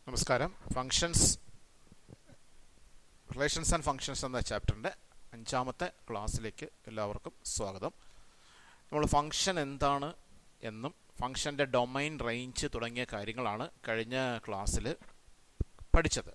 നമസ്കാരം functions relations and functions എന്ന ചാപ്റ്ററിൻ്റെ അഞ്ചാമത്തെ ക്ലാസ്സിലേക്ക് എല്ലാവർക്കും സ്വാഗതം നമ്മൾ ഫങ്ഷൻ എന്താണ് എന്നും ഫങ്ഷൻ്റെ ഡൊമൈൻ റേഞ്ച് തുടങ്ങിയ കാര്യങ്ങളാണ് കഴിഞ്ഞ ക്ലാസ്സിൽ പഠിച്ചത്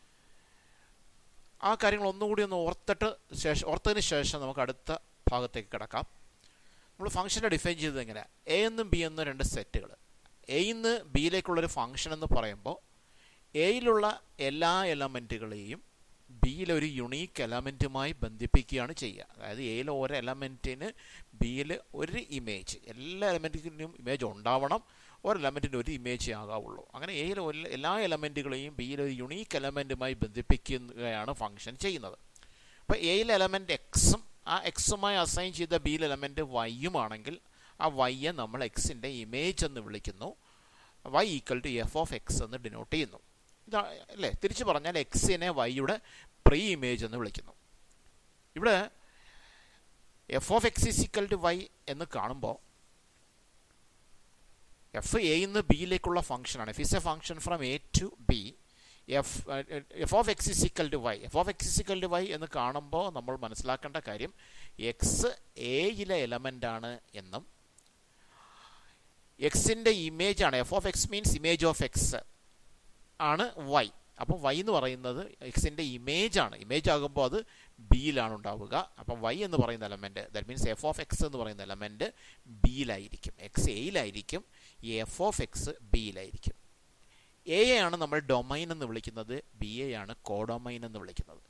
ആ കാര്യങ്ങൾ ഒന്നുകൂടി ഒന്ന് ഓർത്തിട്ട് ശേഷം ഓർത്തതിന് ശേഷം നമുക്ക് അടുത്ത ഭാഗത്തേക്ക് കിടക്കാം നമ്മൾ ഫംഗ്ഷനെ ഡിഫൈൻ ചെയ്തത് എങ്ങനെ എ എന്നും ബി എന്നും രണ്ട് സെറ്റുകൾ എയിന്ന് ബിയിലേക്കുള്ളൊരു ഫംഗ്ഷൻ എന്ന് പറയുമ്പോൾ എയിലുള്ള എല്ലാ എലമെൻറ്റുകളെയും ബിയിലെ ഒരു യുണീക്ക് എലമെൻറ്റുമായി ബന്ധിപ്പിക്കുകയാണ് ചെയ്യുക അതായത് എയിലെ ഓരോ എലമെൻറ്റിന് ബിയിൽ ഒരു ഇമേജ് എല്ലാ എലമെൻറ്റിനും ഇമേജ് ഉണ്ടാവണം ഒരു എലമെൻറ്റിന് ഒരു ഇമേജ് ആകാവുള്ളൂ അങ്ങനെ എയിലെ എല്ലാ എലമെൻറ്റുകളെയും ബിയിലെ ഒരു യുണീക്ക് എലമെൻറ്റുമായി ബന്ധിപ്പിക്കുകയാണ് ഫംഗ്ഷൻ ചെയ്യുന്നത് അപ്പോൾ എയിലെ എലമെൻറ്റ് എക്സും ആ എക്സുമായി അസൈൻ ചെയ്ത ബിയിൽ എലമെൻറ്റ് വൈയും ആണെങ്കിൽ ആ വൈയെ നമ്മൾ എക്സിൻ്റെ ഇമേജ് എന്ന് വിളിക്കുന്നു Y equal to F of X എന്ന് ഡിനോട്ട് ചെയ്യുന്നു ഇതാ അല്ലേ തിരിച്ചു പറഞ്ഞാൽ എക്സിനെ വൈയുടെ പ്രീ ഇമേജ് എന്ന് വിളിക്കുന്നു ഇവിടെ F of X is equal to Y എന്ന് കാണുമ്പോൾ എഫ് എയിൽ നിന്ന് ബിയിലേക്കുള്ള ഫംഗ്ഷനാണ് F is a function from A to B F F of X is equal to Y F of X is equal to Y എന്ന് കാണുമ്പോൾ നമ്മൾ മനസ്സിലാക്കേണ്ട കാര്യം എക്സ് എയിലെ എലമെൻ്റ് ആണ് എന്നും എക്സിൻ്റെ ഇമേജ് ആണ് F of X means image of X ആണ് വൈ അപ്പോൾ വൈ എന്ന് പറയുന്നത് എക്സിൻ്റെ ഇമേജ് ആണ് ഇമേജ് ആകുമ്പോൾ അത് ബിയിലാണ് ഉണ്ടാവുക അപ്പം വൈ എന്ന് പറയുന്ന element that means F of X എന്ന് പറയുന്ന എലമെൻറ്റ് ബിയിലായിരിക്കും എക്സ് എയിലായിരിക്കും എഫ് ഓഫ് എക്സ് ബിയിലായിരിക്കും എ ആണ് നമ്മൾ ഡൊമൈൻ എന്ന് വിളിക്കുന്നത് ബി എ ആണ് കോഡൊമൈൻ എന്ന് വിളിക്കുന്നത്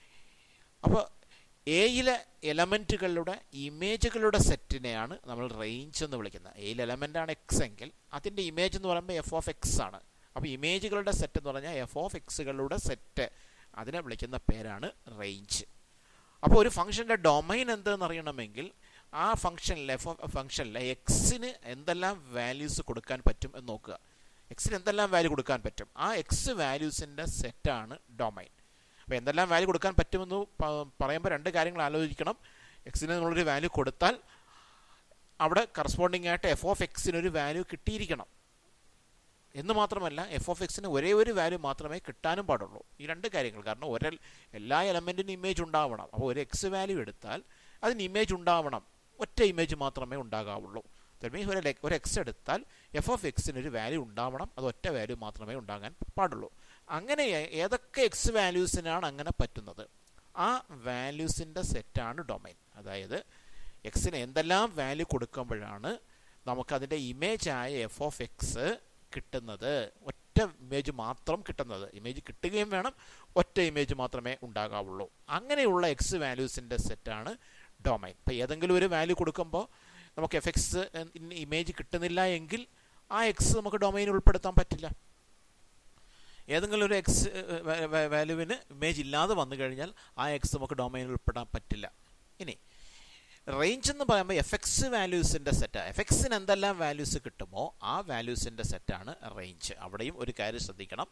അപ്പോൾ എയിലെ എലമെൻറ്റുകളുടെ ഇമേജുകളുടെ സെറ്റിനെയാണ് നമ്മൾ റേഞ്ച് എന്ന് വിളിക്കുന്നത് എയിൽ എലമെൻ്റാണ് എക്സ് എങ്കിൽ അതിൻ്റെ ഇമേജ് എന്ന് പറയുമ്പോൾ എഫ് ഓഫ് എക്സ് ആണ് അപ്പോൾ ഇമേജുകളുടെ സെറ്റ് എന്ന് പറഞ്ഞാൽ എഫ് ഓഫ് എക്സുകളുടെ സെറ്റ് അതിനെ വിളിക്കുന്ന പേരാണ് റേഞ്ച് അപ്പോൾ ഒരു ഫംഗ്ഷൻ്റെ ഡൊമൈൻ എന്തെന്ന് അറിയണമെങ്കിൽ ആ ഫംഗ്ഷനിലെ എഫ് ഫംഗ്ഷനിലെ എക്സിന് എന്തെല്ലാം വാല്യൂസ് കൊടുക്കാൻ പറ്റും എന്ന് നോക്കുക എക്സിന് എന്തെല്ലാം വാല്യൂ കൊടുക്കാൻ പറ്റും ആ എക്സ് വാല്യൂസിൻ്റെ സെറ്റാണ് ഡൊമൈൻ അപ്പോൾ എന്തെല്ലാം വാല്യൂ കൊടുക്കാൻ പറ്റുമെന്ന് പറയുമ്പോൾ രണ്ട് കാര്യങ്ങൾ ആലോചിക്കണം എക്സിന് നിങ്ങളൊരു വാല്യൂ കൊടുത്താൽ അവിടെ കറസ്പോണ്ടിങ് ആയിട്ട് എഫ് ഓഫ് എക്സിന് ഒരു വാല്യൂ കിട്ടിയിരിക്കണം എന്ന് മാത്രമല്ല എഫ് ഓഫ് എക്സിന് ഒരേ ഒരു വാല്യൂ മാത്രമേ കിട്ടാനും പാടുള്ളൂ ഈ രണ്ട് കാര്യങ്ങൾ കാരണം ഒരേ എല്ലാ എലമെൻറ്റിനും ഇമേജ് ഉണ്ടാവണം അപ്പോൾ ഒരു എക്സ് വാല്യൂ എടുത്താൽ അതിന് ഇമേജ് ഉണ്ടാവണം ഒറ്റ ഇമേജ് മാത്രമേ ഉണ്ടാകാവുള്ളൂ ദറ്റ് മീൻസ് ഒരു ഒരു എക്സ് എടുത്താൽ എഫ് ഓഫ് എക്സിന് ഒരു വാല്യൂ ഉണ്ടാവണം അത് ഒറ്റ വാല്യൂ മാത്രമേ ഉണ്ടാകാൻ പാടുള്ളൂ അങ്ങനെ ഏതൊക്കെ എക്സ് വാല്യൂസിനാണ് അങ്ങനെ പറ്റുന്നത് ആ വാല്യൂസിൻ്റെ സെറ്റാണ് ഡൊമൈൻ അതായത് എക്സിന് എന്തെല്ലാം വാല്യൂ കൊടുക്കുമ്പോഴാണ് നമുക്കതിൻ്റെ ഇമേജായ എഫ് ഓഫ് എക്സ് കിട്ടുന്നത് ഒറ്റ ഇമേജ് മാത്രം കിട്ടുന്നത് ഇമേജ് കിട്ടുകയും വേണം ഒറ്റ ഇമേജ് മാത്രമേ ഉണ്ടാകാവുള്ളൂ അങ്ങനെയുള്ള എക്സ് വാല്യൂസിൻ്റെ സെറ്റാണ് ഡൊമൈൻ ഇപ്പോൾ ഏതെങ്കിലും ഒരു വാല്യൂ കൊടുക്കുമ്പോൾ നമുക്ക് എഫ് എക്സ് ഇമേജ് കിട്ടുന്നില്ല എങ്കിൽ ആ എക്സ് നമുക്ക് ഡൊമൈൻ ഉൾപ്പെടുത്താൻ പറ്റില്ല ഏതെങ്കിലും ഒരു എക്സ് വാല്യൂവിന് ഇമേജ് ഇല്ലാതെ വന്നു കഴിഞ്ഞാൽ ആ എക്സ് നമുക്ക് ഡൊമൈനിൽ ഉൾപ്പെടാൻ പറ്റില്ല ഇനി റേഞ്ച് എന്ന് പറയുമ്പോൾ എഫ് എക്സ് വാല്യൂസിൻ്റെ സെറ്റ് എഫ് എക്സിന് എന്തെല്ലാം വാല്യൂസ് കിട്ടുമോ ആ വാല്യൂസിൻ്റെ സെറ്റാണ് റേഞ്ച് അവിടെയും ഒരു കാര്യം ശ്രദ്ധിക്കണം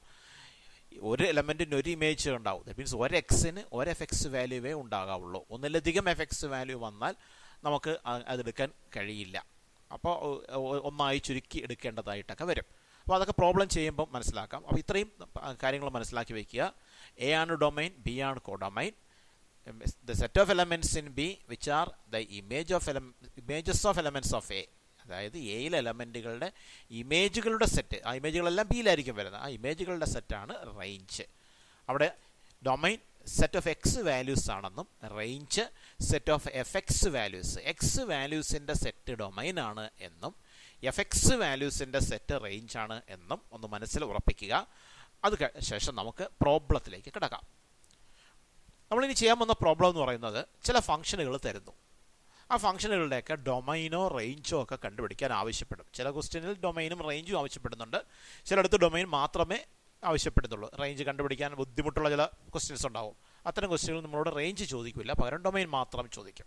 ഒരു എലമെൻറ്റിന് ഒരു ഇമേജ് ഉണ്ടാവും ദറ്റ് മീൻസ് ഒരു എക്സിന് ഒരു എഫ് എക്സ് വാല്യൂവേ ഉണ്ടാകാവുള്ളൂ ഒന്നിലധികം എഫ് എക്സ് വാല്യൂ വന്നാൽ നമുക്ക് അതെടുക്കാൻ കഴിയില്ല അപ്പോൾ ഒന്നായി ചുരുക്കി എടുക്കേണ്ടതായിട്ടൊക്കെ വരും അപ്പോൾ അതൊക്കെ പ്രോബ്ലം ചെയ്യുമ്പോൾ മനസ്സിലാക്കാം അപ്പോൾ ഇത്രയും കാര്യങ്ങൾ മനസ്സിലാക്കി വയ്ക്കുക എ ആണ് ഡൊമൈൻ ബി ആണ് codomain the set of elements in B which are the image of ele images of elements of A അതായത് എയിലെ എലമെൻറ്റുകളുടെ ഇമേജുകളുടെ സെറ്റ് ആ ഇമേജുകളെല്ലാം ബിയിലായിരിക്കും വരുന്നത് ആ ഇമേജുകളുടെ സെറ്റാണ് റേഞ്ച് അവിടെ domain set of X values ആണെന്നും range set of F X values X വാല്യൂസിൻ്റെ set domain ആണ് എന്നും എഫ് എക്സ് വാല്യൂസിൻ്റെ സെറ്റ് റേഞ്ച് ആണ് എന്നും ഒന്ന് മനസ്സിൽ ഉറപ്പിക്കുക അത് ശേഷം നമുക്ക് പ്രോബ്ലത്തിലേക്ക് കിടക്കാം നമ്മളിനി ചെയ്യാൻ പോകുന്ന പ്രോബ്ലം എന്ന് പറയുന്നത് ചില ഫംഗ്ഷനുകൾ തരുന്നു ആ ഫംഗ്ഷനുകളുടെയൊക്കെ ഡൊമൈനോ റേഞ്ചോ ഒക്കെ കണ്ടുപിടിക്കാൻ ആവശ്യപ്പെടും ചില ക്വസ്റ്റ്യനിൽ ഡൊമൈനും റേഞ്ചും ആവശ്യപ്പെടുന്നുണ്ട് ചിലയിടത്ത് ഡൊമൈൻ മാത്രമേ ആവശ്യപ്പെടുന്നുള്ളൂ റേഞ്ച് കണ്ടുപിടിക്കാൻ ബുദ്ധിമുട്ടുള്ള ചില ക്വസ്റ്റ്യൻസ് ഉണ്ടാവും അത്തരം ക്വസ്റ്റ്യനുകൾ നമ്മളോട് റേഞ്ച് ചോദിക്കില്ല പകരം ഡൊമൈൻ മാത്രം ചോദിക്കും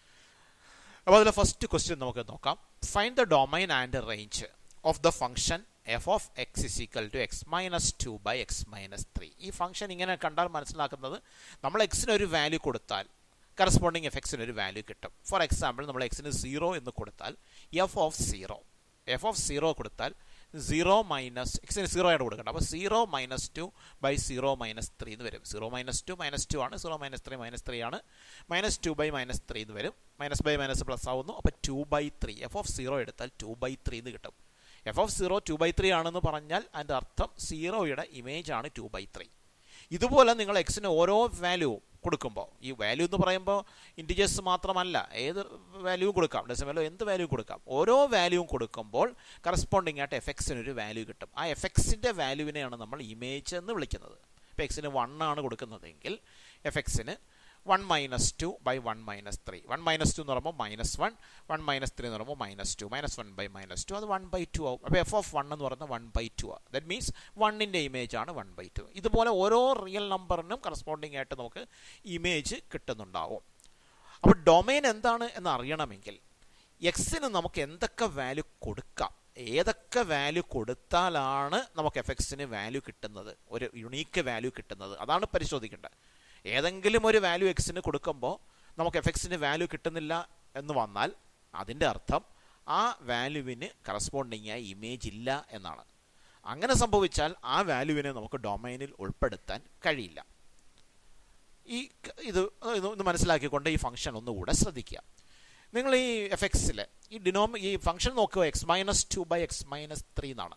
അപ്പോൾ അതിലെ ഫസ്റ്റ് ക്വസ്റ്റ്യൻ നമുക്ക് നോക്കാം find the domain and range of the function F of X is equal to X minus two by X minus three ഈ ഫംഗ്ഷൻ ഇങ്ങനെ കണ്ടാൽ മനസ്സിലാക്കുന്നത് നമ്മൾ എക്സിന് ഒരു വാല്യൂ കൊടുത്താൽ കറസ്പോണ്ടിങ് എഫ് എക്സിന് ഒരു വാല്യൂ കിട്ടും ഫോർ എക്സാമ്പിൾ നമ്മൾ എക്സിന് സീറോ എന്ന് കൊടുത്താൽ F of zero F of zero കൊടുത്താൽ സീറോ മൈനസ് എക്സിന് സീറോ ആയിട്ട് കൊടുക്കണ്ട അപ്പോൾ zero minus two by zero minus three എന്ന് വരും zero minus two minus two ആണ് zero minus three minus three ആണ് minus two by minus three എന്ന് വരും മൈനസ് ബൈ മൈനസ് പ്ലസ് ആവുന്നു അപ്പോൾ two by three F of zero എടുത്താൽ two by three എന്ന് കിട്ടും F of zero two by three ആണെന്ന് പറഞ്ഞാൽ അതിൻ്റെ അർത്ഥം സീറോയുടെ ഇമേജ് ആണ് ടു ബൈ ത്രീ ഇതുപോലെ നിങ്ങൾ എക്സിന് ഓരോ വാല്യൂ കൊടുക്കുമ്പോൾ ഈ വാല്യൂ എന്ന് പറയുമ്പോൾ ഇൻറ്റിജേഴ്സ് മാത്രമല്ല ഏത് വാല്യൂവും കൊടുക്കാം ഡെസിമലോ എന്ത് വാല്യൂ കൊടുക്കാം ഓരോ വാല്യൂവും കൊടുക്കുമ്പോൾ കറസ്പോണ്ടിങ് ആയിട്ട് എഫ് എക്സിന് ഒരു വാല്യൂ കിട്ടും ആ എഫ് എക്സിൻ്റെ വാല്യൂവിനെയാണ് നമ്മൾ ഇമേജ് എന്ന് വിളിക്കുന്നത് ഇപ്പോൾ എക്സിന് വൺ ആണ് കൊടുക്കുന്നതെങ്കിൽ എഫ് എക്സിന് one minus two by one minus three one minus two എന്ന് പറയുമ്പോൾ minus one one minus three എന്ന് പറയുമ്പോൾ minus two minus one by minus two അത് വൺ ബൈ ടു ആവും അപ്പോൾ എഫ് ഓഫ് വൺ എന്ന് പറയുന്നത് വൺ ബൈ ടു ആണ് ദറ്റ് മീൻസ് വണ്ണിൻ്റെ ഇമേജ് ആണ് വൺ ബൈ ടു ഇതുപോലെ ഓരോ റിയൽ നമ്പറിനും കറസ്പോണ്ടിങ് ആയിട്ട് നമുക്ക് ഇമേജ് കിട്ടുന്നുണ്ടാവും അപ്പോൾ ഡൊമൈൻ എന്താണ് എന്ന് അറിയണമെങ്കിൽ എക്സിന് നമുക്ക് എന്തൊക്കെ വാല്യൂ കൊടുക്കാം ഏതൊക്കെ വാല്യൂ കൊടുത്താലാണ് നമുക്ക് എഫ് എക്സിന് വാല്യൂ കിട്ടുന്നത് ഒരു യുണീക്ക് വാല്യൂ കിട്ടുന്നത് അതാണ് പരിശോധിക്കേണ്ടത് ഏതെങ്കിലും ഒരു വാല്യൂ എക്സിന് കൊടുക്കുമ്പോൾ നമുക്ക് എഫ് എക്സിന് വാല്യൂ കിട്ടുന്നില്ല എന്ന് വന്നാൽ അതിൻ്റെ അർത്ഥം ആ വാല്യൂവിന് കറസ്പോണ്ടിങ് ആയ ഇമേജ് ഇല്ല എന്നാണ് അങ്ങനെ സംഭവിച്ചാൽ ആ വാല്യൂവിനെ നമുക്ക് ഡൊമൈനിൽ ഉൾപ്പെടുത്താൻ കഴിയില്ല ഈ ഇത് ഇത് മനസ്സിലാക്കിക്കൊണ്ട് ഈ ഫംഗ്ഷൻ ഒന്നുകൂടെ ശ്രദ്ധിക്കുക നിങ്ങൾ ഈ എഫ് എക്സിൽ ഈ ഡിനോമി ഈ ഫംഗ്ഷൻ നോക്കുക X minus two by X minus three എന്നാണ്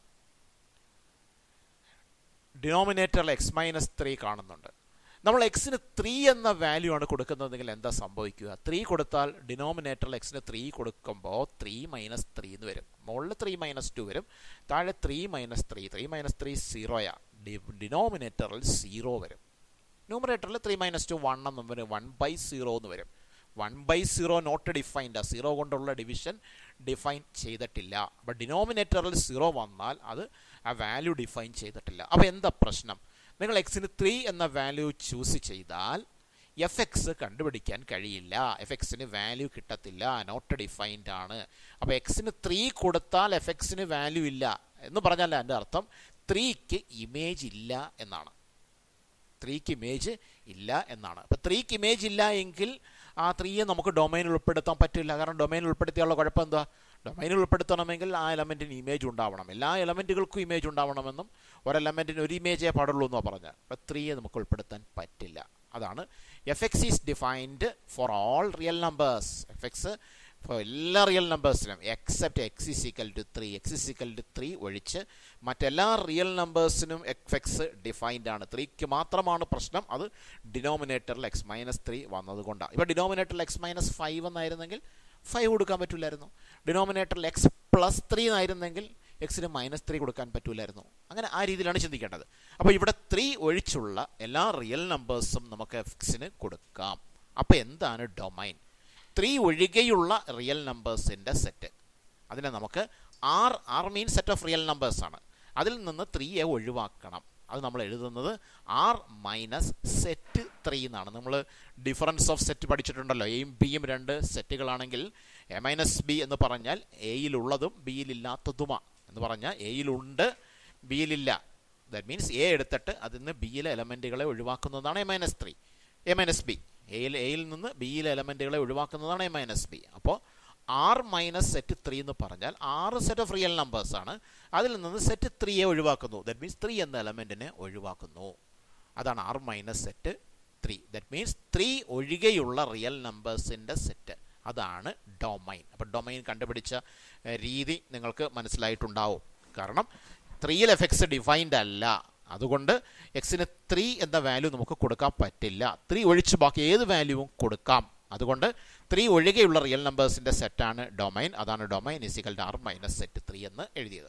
ഡിനോമിനേറ്ററിൽ എക്സ് മൈനസ് ത്രീ കാണുന്നുണ്ട് നമ്മൾ എക്സിന് ത്രീ എന്ന വാല്യൂ ആണ് കൊടുക്കുന്നതെങ്കിൽ എന്താ സംഭവിക്കുക ത്രീ കൊടുത്താൽ ഡിനോമിനേറ്ററിൽ എക്സിന് ത്രീ കൊടുക്കുമ്പോൾ ത്രീ മൈനസ് ത്രീ എന്ന് വരും മുകളിൽ ത്രീ മൈനസ് ടു വരും താഴെ three minus three three minus three സീറോയാ ഡിനോമിനേറ്ററിൽ സീറോ വരും ന്യൂമറേറ്ററിൽ ത്രീ മൈനസ് ടു വൺ എന്ന് വരും വൺ ബൈ സീറോ എന്ന് വരും one by zero not defined zero കൊണ്ടുള്ള ഡിവിഷൻ ഡിഫൈൻ ചെയ്തിട്ടില്ല അപ്പോൾ ഡിനോമിനേറ്ററിൽ സീറോ വന്നാൽ അത് ആ വാല്യൂ ഡിഫൈൻ ചെയ്തിട്ടില്ല അപ്പോൾ എന്താ പ്രശ്നം നിങ്ങൾ എക്സിന് ത്രീ എന്ന വാല്യൂ ചൂസ് ചെയ്താൽ എഫ് എക്സ് കണ്ടുപിടിക്കാൻ കഴിയില്ല എഫ് എക്സിന് വാല്യൂ കിട്ടത്തില്ല നോട്ട് ഡിഫൈൻഡ് ആണ് അപ്പോൾ എക്സിന് ത്രീ കൊടുത്താൽ എഫ് എക്സിന് വാല്യൂ ഇല്ല എന്ന് പറഞ്ഞാൽ എൻ്റെ അർത്ഥം ത്രീക്ക് ഇമേജ് ഇല്ല എന്നാണ് ത്രീക്ക് ഇമേജ് ഇല്ല എന്നാണ് അപ്പോൾ ത്രീക്ക് ഇമേജ് ഇല്ല എങ്കിൽ ആ ത്രീയെ നമുക്ക് ഡൊമൈനിൽ ഉൾപ്പെടുത്താൻ പറ്റില്ല കാരണം ഡൊമൈനിൽ ഉൾപ്പെടുത്തിയുള്ള കുഴപ്പം എന്താ ഡൊമൈനിൽ ഉൾപ്പെടുത്തണമെങ്കിൽ ആ എലമെൻറ്റിന് ഇമേജ് ഉണ്ടാവണം എല്ലാ എലമെൻറ്റുകൾക്കും ഇമേജ് ഉണ്ടാവണമെന്നും ഒരു എലമെൻറ്റിന് ഒരു ഇമേജേ പാടുള്ളൂ എന്നോ പറഞ്ഞത് അപ്പോൾ ത്രീയെ നമുക്ക് ഉൾപ്പെടുത്താൻ പറ്റില്ല അതാണ് F X is defined for all real numbers F X for എല്ലാ റിയൽ നമ്പേഴ്സിനും except X is equal to three X is equal to three ഒഴിച്ച് മറ്റെല്ലാ റിയൽ നമ്പേഴ്സിനും എഫ് എക്സ് ഡിഫൈൻഡ് ആണ് ത്രീക്ക് മാത്രമാണ് പ്രശ്നം അത് ഡിനോമിനേറ്ററിൽ എക്സ് മൈനസ് ത്രീ വന്നതുകൊണ്ടാണ് ഇപ്പോൾ ഡിനോമിനേറ്ററിൽ എക്സ് മൈനസ് ഫൈവ് എന്നായിരുന്നെങ്കിൽ ഫൈവ് കൊടുക്കാൻ പറ്റില്ലായിരുന്നു ഡിനോമിനേറ്ററിൽ എക്സ് പ്ലസ് ത്രീ എന്നായിരുന്നെങ്കിൽ എക്സിന് മൈനസ് ത്രീ കൊടുക്കാൻ പറ്റില്ലായിരുന്നു അങ്ങനെ ആ രീതിയിലാണ് ചിന്തിക്കേണ്ടത് അപ്പോൾ ഇവിടെ ത്രീ ഒഴിച്ചുള്ള എല്ലാ റിയൽ നമ്പേഴ്സും നമുക്ക് എക്സിന് കൊടുക്കാം അപ്പോൾ എന്താണ് ഡൊമൈൻ ത്രീ ഒഴികെയുള്ള റിയൽ നമ്പേഴ്സിൻ്റെ സെറ്റ് അതിനെ നമുക്ക് R R mean set of real numbers ആണ് അതിൽ നിന്ന് ത്രീയെ ഒഴിവാക്കണം അത് നമ്മൾ എഴുതുന്നത് ആർ മൈനസ് സെറ്റ് ത്രീ എന്നാണ് നമ്മൾ ഡിഫറൻസ് ഓഫ് സെറ്റ് പഠിച്ചിട്ടുണ്ടല്ലോ എയും ബിയും രണ്ട് സെറ്റുകളാണെങ്കിൽ എ മൈനസ് ബി എന്ന് പറഞ്ഞാൽ എയിലുള്ളതും ബിയിലില്ലാത്തതുമാണ് എന്ന് പറഞ്ഞാൽ എയിലുണ്ട് ബിയിലില്ല ദാറ്റ് മീൻസ് എ എടുത്തിട്ട് അതിൽ നിന്ന് ബിയിലെ എലമെൻറ്റുകളെ ഒഴിവാക്കുന്നതാണ് A minus three A minus B എയിൽ എയിൽ നിന്ന് ബിയിലെ എലമെൻറ്റുകളെ ഒഴിവാക്കുന്നതാണ് എ മൈനസ് ബി അപ്പോൾ ആർ മൈനസ് സെറ്റ് ത്രീ എന്ന് പറഞ്ഞാൽ ആറ് സെറ്റ് ഓഫ് റിയൽ നമ്പേഴ്സ് ആണ് അതിൽ നിന്ന് സെറ്റ് ത്രീയെ ഒഴിവാക്കുന്നു ദറ്റ് മീൻസ് ത്രീ എന്ന എലമെൻറ്റിനെ ഒഴിവാക്കുന്നു അതാണ് R minus set three that means three ഒഴികെയുള്ള റിയൽ നമ്പേഴ്സിൻ്റെ സെറ്റ് അതാണ് ഡൊമൈൻ അപ്പോൾ ഡൊമൈൻ കണ്ടുപിടിച്ച രീതി നിങ്ങൾക്ക് മനസ്സിലായിട്ടുണ്ടാവും കാരണം ത്രീയിൽ എഫ് എക്സ് ഡിഫൈൻഡ് അല്ല അതുകൊണ്ട് എക്സിന് ത്രീ എന്ന വാല്യൂ നമുക്ക് കൊടുക്കാൻ പറ്റില്ല ത്രീ ഒഴിച്ച് ബാക്കി ഏത് വാല്യൂവും കൊടുക്കാം അതുകൊണ്ട് ത്രീ ഒഴികെയുള്ള റിയൽ നമ്പേഴ്സിൻ്റെ സെറ്റാണ് ഡൊമൈൻ അതാണ് domain is equal R minus set three എന്ന് എഴുതിയത്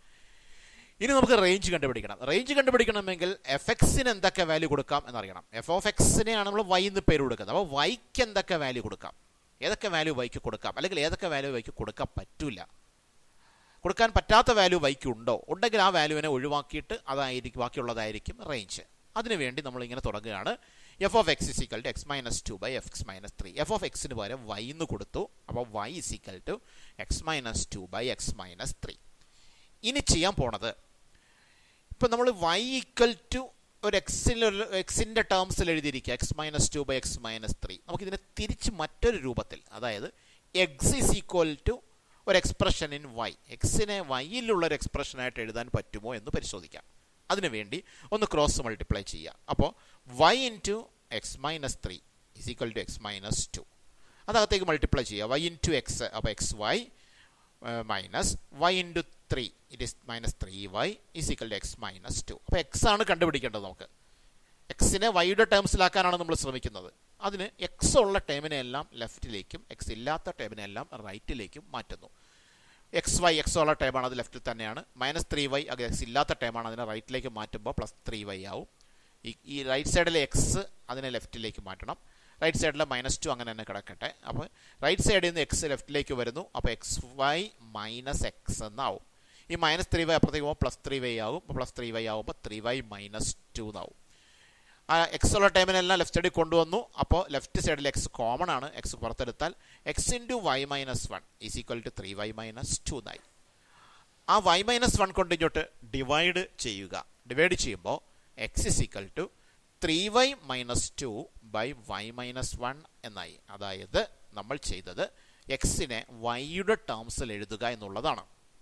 ഇനി നമുക്ക് റേഞ്ച് കണ്ടുപിടിക്കണം റേഞ്ച് കണ്ടുപിടിക്കണമെങ്കിൽ എഫ് എക്സിന് എന്തൊക്കെ വാല്യൂ കൊടുക്കാം എന്നറിയണം എഫ് ഓഫ് എക്സിനെയാണ് നമ്മൾ വൈ എന്ന് പേര് കൊടുക്കുന്നത് അപ്പോൾ വൈക്ക് എന്തൊക്കെ വാല്യൂ കൊടുക്കാം ഏതൊക്കെ വാല്യൂ വൈക്ക് കൊടുക്കാം അല്ലെങ്കിൽ ഏതൊക്കെ വാല്യൂ വൈക്ക് കൊടുക്കാൻ പറ്റില്ല കൊടുക്കാൻ പറ്റാത്ത വാല്യൂ വൈക്ക് ഉണ്ടോ ഉണ്ടെങ്കിൽ ആ വാല്യൂവിനെ ഒഴിവാക്കിയിട്ട് അതായിരിക്കും ബാക്കിയുള്ളതായിരിക്കും റേഞ്ച് അതിനുവേണ്ടി നമ്മൾ ഇങ്ങനെ തുടങ്ങുകയാണ് F of X is equal to X minus two by F X minus three F of എക്സിന് പകരം വൈ എന്ന് കൊടുത്തു അപ്പോൾ Y is equal to X minus two by X minus three ഇനി ചെയ്യാൻ പോണത് ഇപ്പം നമ്മൾ വൈ ഈക്വൽ ടു ഒരു എക്സിൽ ഒരു എക്സിൻ്റെ ടേംസിൽ എഴുതിയിരിക്കുക X minus two by X minus three നമുക്കിതിനെ തിരിച്ച് മറ്റൊരു രൂപത്തിൽ അതായത് എക്സ് ഈസ് ഈക്വൽ ടു ഒരു എക്സ്പ്രഷൻ ഇൻ വൈ എക്സിനെ വൈയിലുള്ള ഒരു എക്സ്പ്രഷനായിട്ട് എഴുതാൻ പറ്റുമോ എന്ന് പരിശോധിക്കാം അതിനുവേണ്ടി ഒന്ന് ക്രോസ് മൾട്ടിപ്ലൈ ചെയ്യുക അപ്പോൾ Y into X minus three is equal to X minus two അതകത്തേക്ക് മൾട്ടിപ്ലൈ ചെയ്യുക വൈ ഇൻറ്റു എക്സ് അപ്പോൾ X Y minus Y into three it is minus three Y is equal to X minus two അപ്പോൾ X ആണ് കണ്ടുപിടിക്കേണ്ടത് നമുക്ക് എക്സിനെ വൈയുടെ ടേംസിലാക്കാനാണ് നമ്മൾ ശ്രമിക്കുന്നത് അതിന് എക്സ് ഉള്ള ടേമിനെ എല്ലാം ലെഫ്റ്റിലേക്കും എക്സ് ഇല്ലാത്ത ടേമിനെ എല്ലാം റൈറ്റിലേക്കും മാറ്റുന്നു എക്സ് വൈ എക്സ് ഉള്ള ടേമാണ് അത് ലെഫ്റ്റിൽ തന്നെയാണ് മൈനസ് ത്രീ വൈ അത് എക്സ് ഇല്ലാത്ത ടേമാണ് അതിനെ റൈറ്റിലേക്ക് മാറ്റുമ്പോൾ പ്ലസ് ത്രീ വൈ ആവും ഈ ഈ റൈറ്റ് സൈഡിലെ എക്സ് അതിനെ ലെഫ്റ്റിലേക്ക് മാറ്റണം റൈറ്റ് സൈഡിലെ മൈനസ് ടു അങ്ങനെ തന്നെ കിടക്കട്ടെ അപ്പോൾ റൈറ്റ് സൈഡിൽ നിന്ന് എക്സ് ലെഫ്റ്റിലേക്ക് വരുന്നു അപ്പോൾ എക്സ് വൈ മൈനസ് എക്സ് എന്നാവും ഈ മൈനസ് ത്രീ വൈ അപ്പുറത്തേക്ക് പോകുമ്പോൾ പ്ലസ് ത്രീ വൈ ആവും അപ്പോൾ പ്ലസ് ത്രീ വൈ ആവുമ്പോൾ ത്രീ വൈ മൈനസ് ടു എന്നാവും ആ എക്സ് ഉള്ള ടൈമിനെല്ലാം ലെഫ്റ്റ് സൈഡിൽ കൊണ്ടുവന്നു അപ്പോൾ ലെഫ്റ്റ് സൈഡിൽ എക്സ് കോമൺ ആണ് എക്സ് പുറത്തെടുത്താൽ X into Y minus one is equal to three Y minus two എന്നായി ആ വൈ മൈനസ് വൺ കൊണ്ട് ഇങ്ങോട്ട് ഡിവൈഡ് ചെയ്യുക ഡിവൈഡ് ചെയ്യുമ്പോൾ X is equal to three Y minus two by Y minus one എന്നായി അതായത് നമ്മൾ ചെയ്തത് എക്സിനെ വൈയുടെ ടേംസിൽ എഴുതുക എന്നുള്ളതാണ്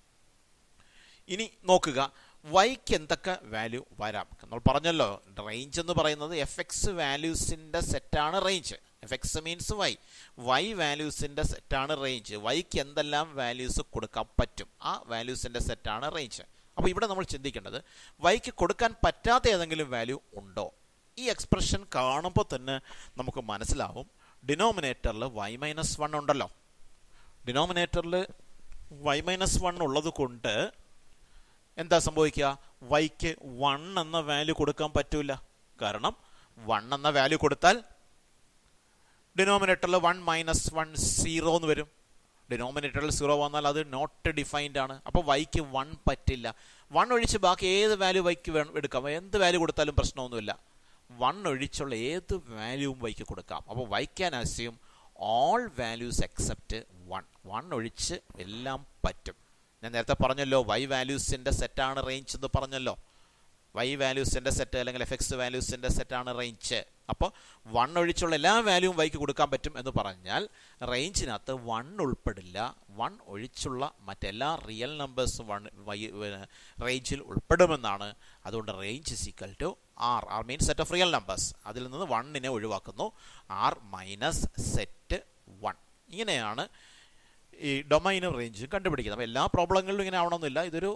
ഇനി നോക്കുക വൈക്ക് എന്തൊക്കെ വാല്യൂ വരാം നമ്മൾ പറഞ്ഞല്ലോ റേഞ്ച് എന്ന് പറയുന്നത് എഫ് എക്സ് വാല്യൂസിൻ്റെ സെറ്റാണ് range F X means Y Y വാല്യൂസിൻ്റെ സെറ്റാണ് റേഞ്ച് വൈക്ക് എന്തെല്ലാം വാല്യൂസ് കൊടുക്കാൻ പറ്റും ആ വാല്യൂസിൻ്റെ സെറ്റാണ് റേഞ്ച് അപ്പോൾ ഇവിടെ നമ്മൾ ചിന്തിക്കേണ്ടത് വൈക്ക് കൊടുക്കാൻ പറ്റാത്ത ഏതെങ്കിലും വാല്യൂ ഉണ്ടോ ഈ എക്സ്പ്രഷൻ കാണുമ്പോൾ തന്നെ നമുക്ക് മനസ്സിലാവും ഡിനോമിനേറ്ററിൽ വൈ മൈനസ് വൺ ഉണ്ടല്ലോ ഡിനോമിനേറ്ററിൽ വൈ മൈനസ് വൺ ഉള്ളത് കൊണ്ട് എന്താ സംഭവിക്കുക വൈക്ക് വൺ എന്ന വാല്യൂ കൊടുക്കാൻ പറ്റൂല കാരണം വൺ എന്ന വാല്യൂ കൊടുത്താൽ ഡിനോമിനേറ്ററിൽ വൺ മൈനസ് വൺ സീറോ എന്ന് വരും ഡിനോമിനേറ്ററിൽ സീറോ വന്നാൽ അത് നോട്ട് ഡിഫൈൻഡ് ആണ് അപ്പോൾ വൈക്ക് വൺ പറ്റില്ല വൺ ഒഴിച്ച് ബാക്കി ഏത് വാല്യൂ വൈക്ക് എടുക്കാം എന്ത് വാല്യൂ കൊടുത്താലും പ്രശ്നമൊന്നുമില്ല വൺ ഒഴിച്ചുള്ള ഏത് വാല്യൂവും വൈക്ക് കൊടുക്കാം അപ്പോൾ Y can assume all values except one one ഒഴിച്ച് എല്ലാം പറ്റും ഞാൻ നേരത്തെ പറഞ്ഞല്ലോ വൈ വാല്യൂസിൻ്റെ സെറ്റാണ് റേഞ്ച് എന്ന് പറഞ്ഞല്ലോ വൈ വാല്യൂസിൻ്റെ സെറ്റ് അല്ലെങ്കിൽ എഫ് എക്സ് വാല്യൂസിൻ്റെ സെറ്റാണ് റേഞ്ച് അപ്പോൾ വൺ ഒഴിച്ചുള്ള എല്ലാ വാല്യൂവും വൈക്ക് കൊടുക്കാൻ പറ്റും എന്ന് പറഞ്ഞാൽ റേഞ്ചിനകത്ത് വൺ ഉൾപ്പെടില്ല വൺ ഒഴിച്ചുള്ള മറ്റെല്ലാ റിയൽ നമ്പേഴ്സും വൺ വൈ റേഞ്ചിൽ ഉൾപ്പെടുമെന്നാണ് അതുകൊണ്ട് range is equal to R R means set of real numbers അതിൽ നിന്ന് വണ്ണിനെ ഒഴിവാക്കുന്നു ആർ മൈനസ് സെറ്റ് വൺ ഇങ്ങനെയാണ് ഈ ഡൊമൈനും റേഞ്ചും കണ്ടുപിടിക്കുന്നത് അപ്പോൾ എല്ലാ പ്രോബ്ലങ്ങളിലും ഇങ്ങനെ ആവണമെന്നില്ല ഇതൊരു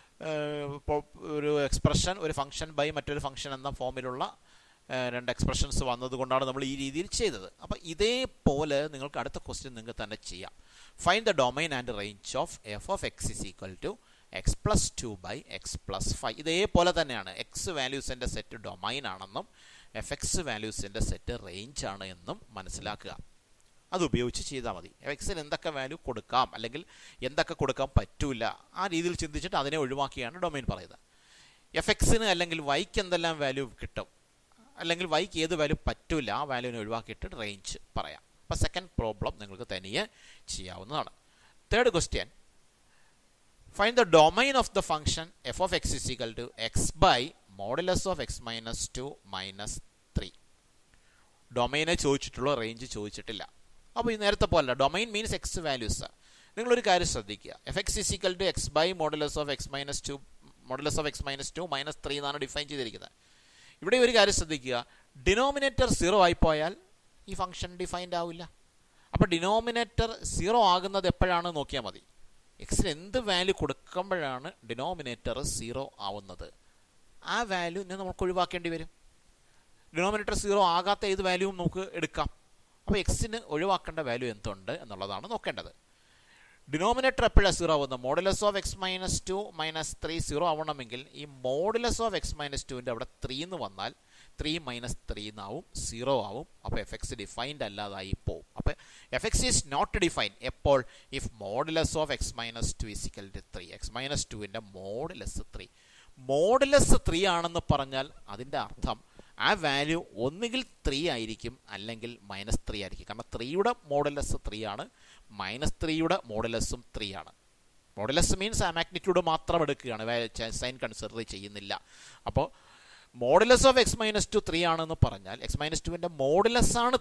ഒരു എക്സ്പ്രഷൻ ഒരു ഫംഗ്ഷൻ ബൈ മറ്റൊരു ഫംഗ്ഷൻ എന്ന ഫോമിലുള്ള രണ്ട് എക്സ്പ്രഷൻസ് വന്നതുകൊണ്ടാണ് നമ്മൾ ഈ രീതിയിൽ ചെയ്തത് അപ്പോൾ ഇതേപോലെ നിങ്ങൾക്ക് അടുത്ത ക്വസ്റ്റ്യൻ നിങ്ങൾക്ക് തന്നെ ചെയ്യാം fine the domain and range of F of X is equal to X plus two by X plus five ഇതേപോലെ തന്നെയാണ് എക്സ് വാല്യൂസിൻ്റെ സെറ്റ് ഡൊമൈൻ ആണെന്നും എഫ് എക്സ് വാല്യൂസിൻ്റെ സെറ്റ് റേഞ്ച് ആണ് എന്നും മനസ്സിലാക്കുക അത് ഉപയോഗിച്ച് ചെയ്താൽ മതി എക്സിന് എന്തൊക്കെ വാല്യൂ കൊടുക്കാം അല്ലെങ്കിൽ എന്തൊക്കെ കൊടുക്കാൻ പറ്റൂല ആ രീതിയിൽ ചിന്തിച്ചിട്ട് അതിനെ ഒഴിവാക്കിയാണ് ഡൊമൈൻ പറയുന്നത് എഫ് എക്സിന് അല്ലെങ്കിൽ വൈക്ക് എന്തെല്ലാം വാല്യൂ കിട്ടും അല്ലെങ്കിൽ വൈക്ക് ഏത് വാല്യൂ പറ്റൂല ആ വാല്യൂവിനെ ഒഴിവാക്കിയിട്ട് റേഞ്ച് പറയാം അപ്പോൾ സെക്കൻഡ് പ്രോബ്ലം നിങ്ങൾക്ക് തനിയെ ചെയ്യാവുന്നതാണ് third question fine the domain of the function F of X is equal to X by modulus of X minus two minus three ഡൊമൈനെ ചോദിച്ചിട്ടുള്ള റേഞ്ച് ചോദിച്ചിട്ടില്ല അപ്പോൾ ഈ നേരത്തെ പോലെ ഡൊമൈൻ മീൻസ് എക്സ് വാല്യൂസ് നിങ്ങളൊരു കാര്യം ശ്രദ്ധിക്കുക F X is equal to X by modulus of X minus two modulus of X minus two minus three എന്നാണ് ഡിഫൈൻ ചെയ്തിരിക്കുന്നത് ഇവിടെ ഒരു കാര്യം ശ്രദ്ധിക്കുക ഡിനോമിനേറ്റർ സീറോ ആയിപ്പോയാൽ ഈ ഫംഗ്ഷൻ ഡിഫൈൻഡ് ആവില്ല അപ്പോൾ ഡിനോമിനേറ്റർ സീറോ ആകുന്നത് എപ്പോഴാണ് നോക്കിയാൽ മതി എക്സിന് എന്ത് വാല്യൂ കൊടുക്കുമ്പോഴാണ് ഡിനോമിനേറ്റർ സീറോ ആവുന്നത് ആ വാല്യൂ നമുക്ക് ഒഴിവാക്കേണ്ടി വരും ഡിനോമിനേറ്റർ സീറോ ആകാത്ത ഏത് വാല്യൂവും നമുക്ക് എടുക്കാം അപ്പോൾ എക്സിന് ഒഴിവാക്കേണ്ട വാല്യൂ എന്തുണ്ട് എന്നുള്ളതാണ് നോക്കേണ്ടത് ഡിനോമിനേറ്റർ എപ്പോഴാണ് സീറോ ആവുന്നത് modulus of X minus two minus three zero ആവണമെങ്കിൽ ഈ മോഡുലസ് ഓഫ് എക്സ് മൈനസ് ടുവിൻ്റെ അവിടെ ത്രീ എന്ന് വന്നാൽ ത്രീ മൈനസ് ത്രീ എന്നാവും സീറോ ആവും അപ്പോൾ എഫ് എക്സ് ഡിഫൈൻഡ് അല്ലാതായി പോവും അപ്പോൾ F X is not defined എപ്പോൾ if modulus of X minus two is equal to three X minus ടുവിൻ്റെ മോഡുലസ് ത്രീ മോഡുലസ് ത്രീ ആണെന്ന് പറഞ്ഞാൽ അതിൻ്റെ അർത്ഥം ആ വാല്യൂ ഒന്നുകിൽ ത്രീ ആയിരിക്കും അല്ലെങ്കിൽ മൈനസ് ത്രീ ആയിരിക്കും കാരണം ത്രീയുടെ മോഡലസ് ത്രീ ആണ് മൈനസ് ത്രീയുടെ മോഡലസും ത്രീ ആണ് മോഡലസ് മീൻസ് ആ മാഗ്നിറ്റ്യൂഡ് മാത്രം എടുക്കുകയാണ് സൈൻ കൺസിഡർ ചെയ്യുന്നില്ല അപ്പോൾ modulus of X minus two three ആണെന്ന് പറഞ്ഞാൽ എക്സ് മൈനസ് ടുവിൻ്റെ മോഡലസ് ആണ് three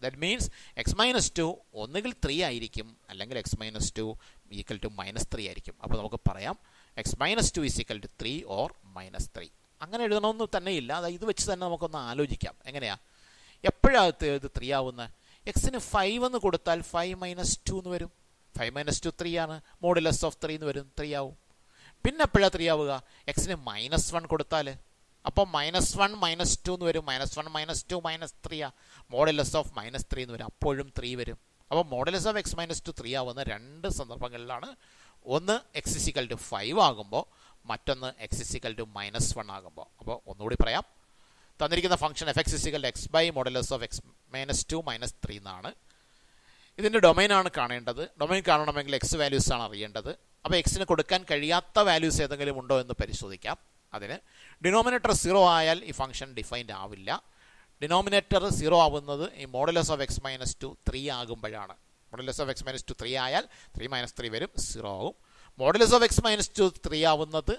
that means X minus two ഒന്നുകിൽ ത്രീ ആയിരിക്കും അല്ലെങ്കിൽ X minus two equal to minus three ആയിരിക്കും അപ്പോൾ നമുക്ക് പറയാം X minus two is equal to three or minus three അങ്ങനെ എഴുതണമെന്ന് തന്നെയില്ല അത് ഇത് വെച്ച് തന്നെ നമുക്കൊന്ന് ആലോചിക്കാം എങ്ങനെയാ എപ്പോഴാണ് ഇത് ത്രീ ആവുന്നത് എക്സിന് ഫൈവ് എന്ന് കൊടുത്താൽ ഫൈവ് മൈനസ് ടു എന്ന് വരും ഫൈവ് മൈനസ് ടു ത്രീ ആണ് മോഡുലസ് ഓഫ് ത്രീ എന്ന് വരും ത്രീ ആവും പിന്നെ എപ്പോഴാണ് ത്രീ ആവുക എക്സിന് മൈനസ് വൺ കൊടുത്താൽ അപ്പോൾ മൈനസ് വൺ മൈനസ് ടു എന്ന് വരും minus one minus two minus three ആ മോഡലസ് ഓഫ് മൈനസ് ത്രീ എന്ന് വരും അപ്പോഴും ത്രീ വരും അപ്പോൾ modulus of X minus two three ആവുന്ന രണ്ട് സന്ദർഭങ്ങളിലാണ് ഒന്ന് എക്സ് ഇസിക്കൽ ടു ഫൈവ് ആകുമ്പോൾ മറ്റൊന്ന് x is equal to minus one ആകുമ്പോൾ അപ്പോൾ ഒന്നുകൂടി പറയാം തന്നിരിക്കുന്ന function f X is equal x by modulus of X minus two minus three എന്നാണ് ഇതിൻ്റെ ഡൊമൈനാണ് കാണേണ്ടത് ഡൊമൈൻ കാണണമെങ്കിൽ എക്സ് വാല്യൂസ് ആണ് അറിയേണ്ടത് അപ്പോൾ എക്സിന് കൊടുക്കാൻ കഴിയാത്ത വാല്യൂസ് ഏതെങ്കിലും ഉണ്ടോ എന്ന് പരിശോധിക്കാം അതിന് ഡിനോമിനേറ്റർ സീറോ ആയാൽ ഈ ഫംഗ്ഷൻ ഡിഫൈൻഡ് ആവില്ല ഡിനോമിനേറ്റർ സീറോ ആവുന്നത് ഈ modulus of X minus two three ആകുമ്പോഴാണ് modulus of X minus two three ആയാൽ ത്രീ മൈനസ് ത്രീ വരും സീറോ ആവും modulus of X minus two three ആവുന്നത്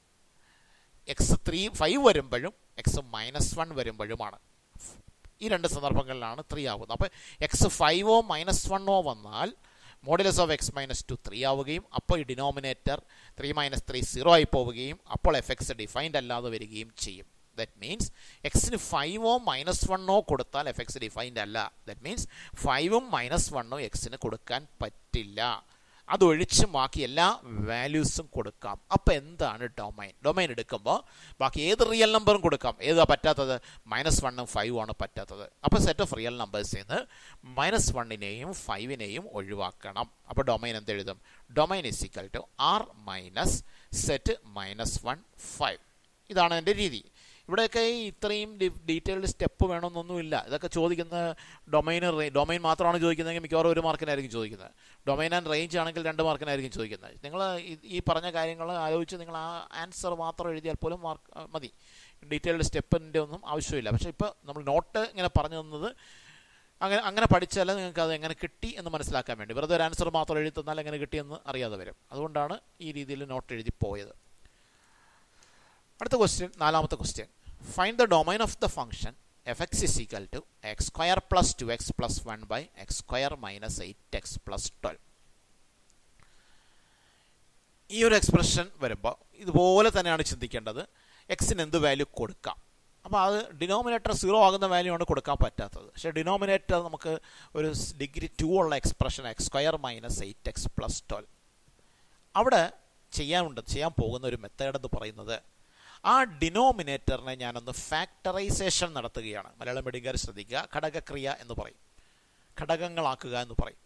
എക്സ് ത്രീ ഫൈവ് വരുമ്പോഴും എക്സ് മൈനസ് വൺ വരുമ്പോഴുമാണ് ഈ രണ്ട് സന്ദർഭങ്ങളിലാണ് ത്രീ ആവുന്നത് അപ്പോൾ എക്സ് ഫൈവോ മൈനസ് വണ്ണോ വന്നാൽ modulus of X minus two three ആവുകയും അപ്പോൾ ഈ denominator three minus three zero ആയി പോവുകയും അപ്പോൾ എഫ് എക്സ് ഡിഫൈൻഡ് അല്ലാതെ വരികയും ചെയ്യും ദറ്റ് മീൻസ് എക്സിന് ഫൈവോ മൈനസ് വണ്ണോ കൊടുത്താൽ എഫ് എക്സ് ഡിഫൈൻഡ് അല്ല ദറ്റ് മീൻസ് ഫൈവും മൈനസ് വണ്ണോ എക്സിന് കൊടുക്കാൻ പറ്റില്ല അതൊഴിച്ച് ബാക്കി എല്ലാ വാല്യൂസും കൊടുക്കാം അപ്പോൾ എന്താണ് ഡൊമൈൻ ഡൊമൈൻ എടുക്കുമ്പോൾ ബാക്കി ഏത് റിയൽ നമ്പറും കൊടുക്കാം ഏതാ പറ്റാത്തത് മൈനസ് വണ്ണും ഫൈവും ആണ് പറ്റാത്തത് അപ്പോൾ സെറ്റ് ഓഫ് റിയൽ നമ്പേഴ്സിൽ നിന്ന് മൈനസ് വണ്ണിനെയും ഫൈവിനെയും ഒഴിവാക്കണം അപ്പോൾ ഡൊമൈൻ എന്ത് എഴുതും domain is equal to R minus set minus one five ഇതാണ് എൻ്റെ രീതി ഇവിടെയൊക്കെ ഇത്രയും ഡീറ്റെയിൽഡ് സ്റ്റെപ്പ് വേണമെന്നൊന്നുമില്ല ഇതൊക്കെ ചോദിക്കുന്ന ഡൊമൈൻ ഡൊമൈൻ മാത്രമാണ് ചോദിക്കുന്നതെങ്കിൽ മിക്കവാറും ഒരു മാർക്കിനായിരിക്കും ചോദിക്കുന്നത് ഡൊമൈൻ ആൻഡ് റേഞ്ച് ആണെങ്കിൽ രണ്ട് മാർക്കിനായിരിക്കും ചോദിക്കുന്നത് നിങ്ങൾ ഈ പറഞ്ഞ കാര്യങ്ങൾ ആലോചിച്ച് നിങ്ങൾ ആ ആൻസർ മാത്രം എഴുതിയാൽ പോലും മാർക്ക് മതി ഡീറ്റെയിൽഡ് സ്റ്റെപ്പിൻ്റെ ഒന്നും ആവശ്യമില്ല പക്ഷേ ഇപ്പോൾ നമ്മൾ നോട്ട് ഇങ്ങനെ പറഞ്ഞു തന്നത് അങ്ങനെ അങ്ങനെ പഠിച്ചാൽ നിങ്ങൾക്ക് അത് എങ്ങനെ കിട്ടി എന്ന് മനസ്സിലാക്കാൻ വേണ്ടി വെറുതെ ഒരു ആൻസർ മാത്രം എഴുതി തന്നാൽ എങ്ങനെ കിട്ടിയെന്ന് അറിയാതെ വരും അതുകൊണ്ടാണ് ഈ രീതിയിൽ നോട്ട് എഴുതി പോയത് അടുത്ത ക്വസ്റ്റ്യൻ നാലാമത്തെ question find the domain of the function f x is equal to x square plus two X plus one by x square minus eight x plus twelve ഈ ഒരു എക്സ്പ്രഷൻ വരുമ്പോൾ ഇതുപോലെ തന്നെയാണ് ചിന്തിക്കേണ്ടത് എക്സിന് എന്ത് വാല്യൂ കൊടുക്കാം അപ്പോൾ അത് ഡിനോമിനേറ്റർ സീറോ ആകുന്ന വാല്യൂ ആണ് കൊടുക്കാൻ പറ്റാത്തത് പക്ഷേ ഡിനോമിനേറ്റർ നമുക്ക് ഒരു ഡിഗ്രി ടു ഉള്ള expression x square minus eight x plus twelve അവിടെ ചെയ്യാനുണ്ട് ചെയ്യാൻ പോകുന്ന ഒരു മെത്തേഡ് എന്ന് പറയുന്നത് ആ ഡിനോമിനേറ്ററിനെ ഞാനൊന്ന് ഫാക്ടറൈസേഷൻ നടത്തുകയാണ് മലയാളം മീഡിയക്കാർ ശ്രദ്ധിക്കുക ഘടകക്രിയ എന്ന് പറയും ഘടകങ്ങളാക്കുക എന്ന് പറയും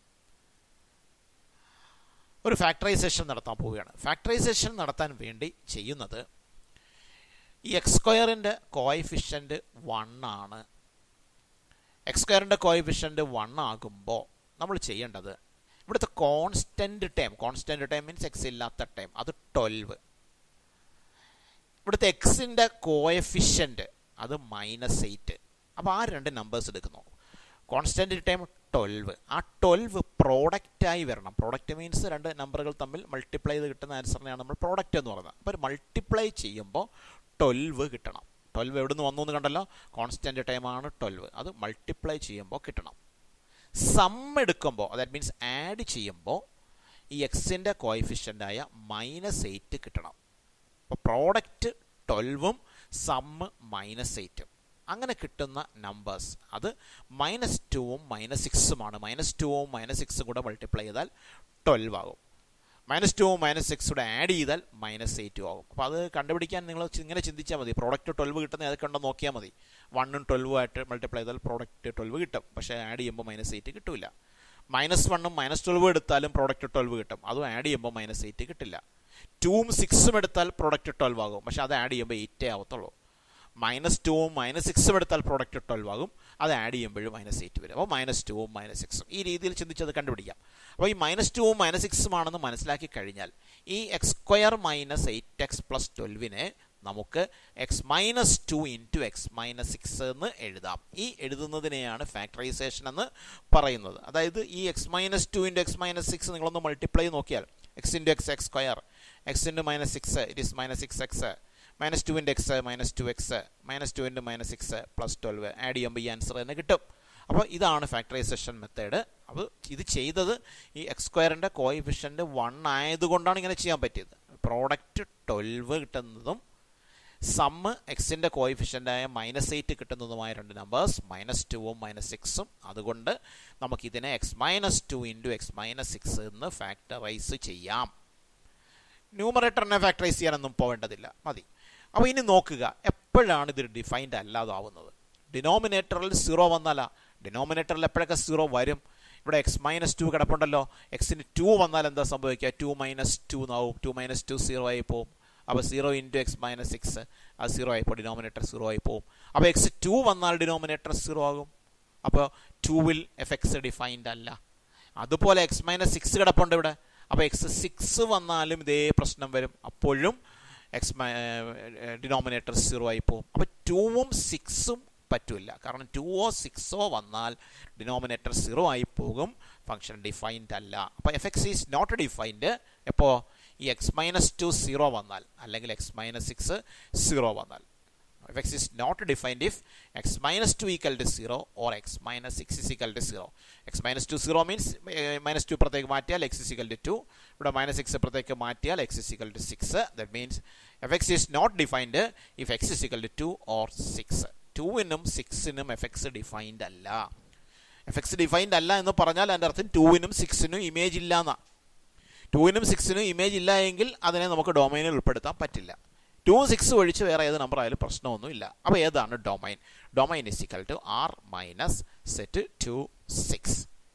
ഒരു ഫാക്ടറൈസേഷൻ നടത്താൻ പോവുകയാണ് ഫാക്ടറൈസേഷൻ നടത്താൻ വേണ്ടി ചെയ്യുന്നത് ഈ എക്സ് സ്ക്വയറിൻ്റെ കോയിഫിഷ്യൻ്റ് വൺ ആണ് എക്സ് സ്ക്വയറിൻ്റെ കോയിഫിഷ്യൻ്റ് വൺ ആകുമ്പോൾ നമ്മൾ ചെയ്യേണ്ടത് ഇവിടുത്തെ constant time constant time means x ഇല്ലാത്ത ടൈം അത് ട്വൽവ് ഇവിടുത്തെ എക്സിൻ്റെ കോയഫിഷ്യൻ്റ് അത് മൈനസ് എയ്റ്റ് അപ്പോൾ ആ രണ്ട് നമ്പേഴ്സ് എടുക്കുന്നു കോൺസ്റ്റൻറ്റ് ടൈം ട്വൽവ് ആ ട്വൽവ് പ്രോഡക്റ്റായി വരണം പ്രോഡക്റ്റ് മീൻസ് രണ്ട് നമ്പറുകൾ തമ്മിൽ മൾട്ടിപ്ലൈ ചെയ്ത് കിട്ടുന്ന ആൻസറിനെയാണ് നമ്മൾ പ്രോഡക്റ്റ് എന്ന് പറയുന്നത് അപ്പോൾ മൾട്ടിപ്ലൈ ചെയ്യുമ്പോൾ ട്വൽവ് കിട്ടണം ട്വൽവ് എവിടെ നിന്ന് വന്നു എന്ന് കണ്ടല്ലോ കോൺസ്റ്റൻറ്റ് ടൈമാണ് ട്വൽവ് അത് മൾട്ടിപ്ലൈ ചെയ്യുമ്പോൾ കിട്ടണം സം എടുക്കുമ്പോൾ ദാറ്റ് മീൻസ് ആഡ് ചെയ്യുമ്പോൾ ഈ എക്സിൻ്റെ കോയിഫിഷ്യൻ്റായ മൈനസ് എയ്റ്റ് കിട്ടണം അപ്പോൾ പ്രോഡക്റ്റ് ട്വൽവും സമ്മ് മൈനസ് എയ്റ്റും അങ്ങനെ കിട്ടുന്ന നമ്പേഴ്സ് അത് മൈനസ് ടുവും മൈനസ് സിക്സുമാണ് മൈനസ് ടുവും മൈനസ് സിക്സും കൂടെ മൾട്ടിപ്ലൈ ചെയ്താൽ ട്വൽവ് ആകും മൈനസ് ടുവും മൈനസ് സിക്സ് കൂടെ ആഡ് ചെയ്താൽ മൈനസ് എയ്റ്റും ആകും അപ്പോൾ അത് കണ്ടുപിടിക്കാൻ നിങ്ങൾ ഇങ്ങനെ ചിന്തിച്ചാൽ മതി പ്രോഡക്റ്റ് ട്വൽവ് കിട്ടുന്ന ഏതൊക്കെ ഉണ്ടോ നോക്കിയാൽ മതി വണ്ണും ട്വൽവും ആയിട്ട് മൾട്ടിപ്ലൈ ചെയ്താൽ പ്രോഡക്റ്റ് ട്വൽവ് കിട്ടും പക്ഷേ ആഡ് ചെയ്യുമ്പോൾ മൈനസ് എയ്റ്റ് കിട്ടില്ല മൈനസ് വണ്ണും മൈനസ് ട്വൽവ് എടുത്താലും പ്രോഡക്റ്റ് ട്വൽവ് കിട്ടും അതും ആഡ് ചെയ്യുമ്പോൾ മൈനസ് എയ്റ്റ് കിട്ടില്ല ടൂവും സിക്സും എടുത്താൽ പ്രോഡക്റ്റ് ട്വൽവ് ആകും പക്ഷേ അത് ആഡ് ചെയ്യുമ്പോൾ എയ്റ്റേ ആവത്തുള്ളൂ മൈനസ് ടുവും മൈനസ് സിക്സും എടുത്താൽ പ്രോഡക്റ്റ് ട്വൽവ് ആകും അത് ആഡ് ചെയ്യുമ്പോഴും മൈനസ് എയ്റ്റ് വരും അപ്പോൾ മൈനസ് ടുവും മൈനസ് സിക്സും ഈ രീതിയിൽ ചിന്തിച്ചത് കണ്ടുപിടിക്കാം അപ്പോൾ ഈ മൈനസ് ടുവും മൈനസ് സിക്സും ആണെന്ന് മനസ്സിലാക്കി കഴിഞ്ഞാൽ ഈ x square minus eight x plus ട്വൽവിനെ നമുക്ക് x minus two into X minus six എന്ന് എഴുതാം ഈ എഴുതുന്നതിനെയാണ് ഫാക്ടറൈസേഷൻ എന്ന് പറയുന്നത് അതായത് ഈ x minus two into X minus six നിങ്ങളൊന്ന് മൾട്ടിപ്ലൈ നോക്കിയാൽ x into x x square x into minus six it is minus six x minus two into X minus two X minus two into minus six plus twelve add ചെയ്യുമ്പോൾ ഈ answer തന്നെ കിട്ടും അപ്പോൾ ഇതാണ് factorisation method അപ്പോൾ ഇത് ചെയ്തത് ഈ എക്സ് സ്ക്വയറിൻ്റെ കോയിഫിഷ്യൻ്റ് വൺ ആയതുകൊണ്ടാണ് ഇങ്ങനെ ചെയ്യാൻ പറ്റിയത് പ്രോഡക്റ്റ് ട്വൽവ് കിട്ടുന്നതും സമ്മ് എക്സിൻ്റെ കോയിഫിഷ്യൻ്റായ മൈനസ് എയ്റ്റ് കിട്ടുന്നതുമായ രണ്ട് നമ്പേഴ്സ് മൈനസ് ടുവും മൈനസ് സിക്സും അതുകൊണ്ട് നമുക്കിതിനെ x minus two into X minus six എന്ന് ഫാക്ടറൈസ് ചെയ്യാം ന്യൂമറേറ്ററിനെ ഫാക്ടറൈസ് ചെയ്യാനൊന്നും പോവേണ്ടതില്ല മതി അപ്പോൾ ഇനി നോക്കുക എപ്പോഴാണ് ഇത് ഡിഫൈൻഡ് അല്ലാതാവുന്നത് ഡിനോമിനേറ്ററിൽ സീറോ വന്നാലാ ഡിനോമിനേറ്ററിൽ എപ്പോഴൊക്കെ സീറോ വരും ഇവിടെ എക്സ് മൈനസ് ടു കിടപ്പുണ്ടല്ലോ എക്സിന് ടു വന്നാൽ എന്താ സംഭവിക്കുക ടു മൈനസ് ടു എന്നാവും ടു മൈനസ് ടു സീറോ ആയി പോവും അപ്പോൾ zero into X minus six അത് സീറോ ആയിപ്പോൾ ഡിനോമിനേറ്റർ സീറോ ആയി പോവും അപ്പോൾ എക്സ് ടു വന്നാൽ ഡിനോമിനേറ്റർ സീറോ ആകും അപ്പോൾ ടൂവിൽ എഫ് എക്സ് ഡിഫൈൻഡ് അല്ല അതുപോലെ എക്സ് മൈനസ് സിക്സ് കിടപ്പുണ്ട് ഇവിടെ അപ്പോൾ എക്സ് സിക്സ് വന്നാലും ഇതേ പ്രശ്നം വരും അപ്പോഴും എക്സ് ഡിനോമിനേറ്റർ സീറോ ആയി പോകും അപ്പോൾ ടൂവും സിക്സും പറ്റില്ല കാരണം ടുവോ സിക്സോ വന്നാൽ ഡിനോമിനേറ്റർ സീറോ ആയി പോകും ഫംഗ്ഷൻ ഡിഫൈൻഡ് അല്ല അപ്പോൾ F X is not defined എപ്പോൾ ഈ എക്സ് മൈനസ് ടു സീറോ വന്നാൽ അല്ലെങ്കിൽ എക്സ് മൈനസ് സിക്സ് സീറോ വന്നാൽ f x is not defined if x minus two equal to zero or x minus six is equal to zero x minus two zero means minus two പുറത്തേക്ക് മാറ്റിയാൽ x is equal to two ഇവിടെ minus six പുറത്തേക്ക് മാറ്റിയാൽ x is equal to six that means f X is not defined if x is equal to two or six ടുവിനും സിക്സിനും f X defined അല്ല f X defined അല്ല എന്ന് പറഞ്ഞാൽ അതിൻ്റെ അർത്ഥം ടുവിനും സിക്സിനും ഇമേജ് ഇല്ല എന്നാണ് ടുവിനും സിക്സിനും ഇമേജ് ഇല്ല എങ്കിൽ അതിനെ നമുക്ക് ഡൊമൈനിൽ ഉൾപ്പെടുത്താൻ പറ്റില്ല ടു സിക്സ് ഒഴിച്ച് വേറെ ഏത് നമ്പർ ആയാലും പ്രശ്നമൊന്നുമില്ല അപ്പോൾ ഏതാണ് domain domain is equal to R minus set two six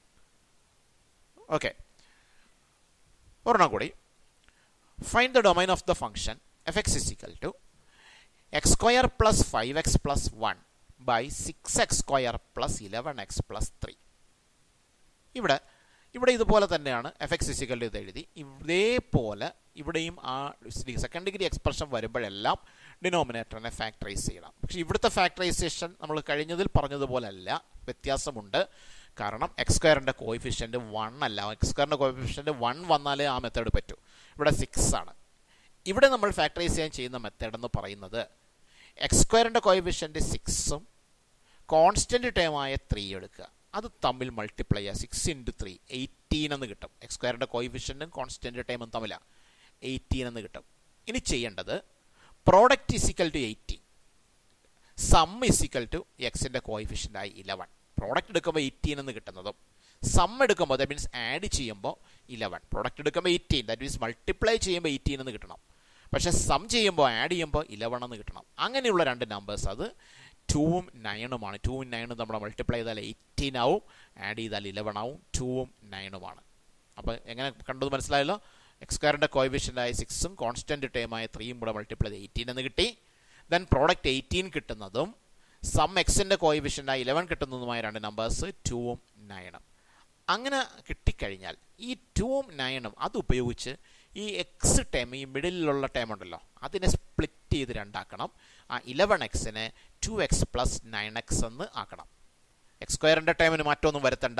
okay ഒരെണ്ണം കൂടി find the domain of the function f x is equal to x square plus five x plus one by six x square plus eleven x plus three ഇവിടെ ഇവിടെ ഇതുപോലെ തന്നെയാണ് F X is equal ഇത് എഴുതി ഇതേപോലെ ഇവിടെയും ആ സെക്കൻഡ് ഡിഗ്രി എക്സ്പ്രഷൻ വരുമ്പോഴെല്ലാം ഡിനോമിനേറ്ററിനെ ഫാക്ടറൈസ് ചെയ്യണം പക്ഷേ ഇവിടുത്തെ ഫാക്ടറൈസേഷൻ നമ്മൾ കഴിഞ്ഞതിൽ പറഞ്ഞതുപോലെ അല്ല വ്യത്യാസമുണ്ട് കാരണം എക്സ് സ്ക്വയറിൻ്റെ കോയിഫിഷ്യൻറ്റ് വൺ അല്ല എക്സ് സ്ക്വയറിൻ്റെ കോയിഫിഷ്യൻറ്റ് വൺ വന്നാലേ ആ മെത്തേഡ് പറ്റൂ ഇവിടെ സിക്സ് ആണ് ഇവിടെ നമ്മൾ ഫാക്ടറൈസ് ചെയ്യാൻ ചെയ്യുന്ന മെത്തേഡ് എന്ന് പറയുന്നത് എക്സ് സ്ക്വയറിൻ്റെ കോയിഫിഷ്യൻറ്റ് സിക്സും കോൺസ്റ്റൻറ്റ് ടേമായ ത്രീ എടുക്കുക അത് തമ്മിൽ മൾട്ടിപ്ലൈ ചെയ്യുക സിക്സ് ഇൻറ്റു ത്രീ എയ്റ്റീൻ എന്ന് കിട്ടും എക്സ് സ്ക്വയറിൻ്റെ കോയിഫിഷ്യൻറ്റും കോൺസ്റ്റൻറ്റ് ടൈമും തമ്മിലാണ് എയ്റ്റീൻ എന്ന് കിട്ടും ഇനി ചെയ്യേണ്ടത് product is equal to eighteen sum is equal to എക്സിൻ്റെ കോയിഫിഷ്യൻ്റായി ഇലവൻ പ്രോഡക്റ്റ് എടുക്കുമ്പോൾ എയ്റ്റീൻ എന്ന് കിട്ടുന്നതും സം എടുക്കുമ്പോൾ ദാറ്റ് മീൻസ് ആഡ് ചെയ്യുമ്പോൾ ഇലവൻ പ്രോഡക്റ്റ് എടുക്കുമ്പോൾ എയ്റ്റീൻ ദാറ്റ് മീൻസ് മൾട്ടിപ്ലൈ ചെയ്യുമ്പോൾ എയ്റ്റീൻ എന്ന് കിട്ടണം പക്ഷേ സം ചെയ്യുമ്പോൾ ആഡ് ചെയ്യുമ്പോൾ ഇലവൺ എന്ന് കിട്ടണം അങ്ങനെയുള്ള രണ്ട് നമ്പേഴ്സ് അത് ടൂവും നയനുമാണ് ടൂവും നയനും നമ്മൾ മൾട്ടിപ്ലൈ ചെയ്താൽ എയ്റ്റീൻ ആവും ആഡ് ചെയ്താൽ ഇലവൺ ആവും ടൂവും നയനുമാണ് അപ്പോൾ എങ്ങനെ കണ്ടത് മനസ്സിലായല്ലോ എക്സ്ക്വയറിൻ്റെ കോയിഫിഷ്യൻ്റായ സിക്സും കോൺസ്റ്റൻറ്റ് ടൈമായ ത്രീയും കൂടെ മൾട്ടിപ്ലൈ ചെയ്ത് എയ്റ്റീൻ എന്ന് കിട്ടി ദെൻ പ്രോഡക്റ്റ് എയ്റ്റീൻ കിട്ടുന്നതും സം എക്സിൻ്റെ കോയിഫിഷ്യൻ്റായ ഇലവൻ കിട്ടുന്നതുമായ രണ്ട് നമ്പേഴ്സ് ടൂവും നയനും അങ്ങനെ കിട്ടിക്കഴിഞ്ഞാൽ ഈ ടൂവും നയനും അത് ഉപയോഗിച്ച് ഈ എക്സ് ടൈം ഈ മിഡിലുള്ള ടൈം ഉണ്ടല്ലോ അതിനെ സ്പ്ലിറ്റ് ചെയ്ത് രണ്ടാക്കണം ആ ഇലവൻ എക്സിനെ two X plus nine x എന്ന് ആക്കണം എക്സ് സ്ക്വയറിൻ്റെ ടൈമിന് മാറ്റമൊന്നും വരുത്തണ്ട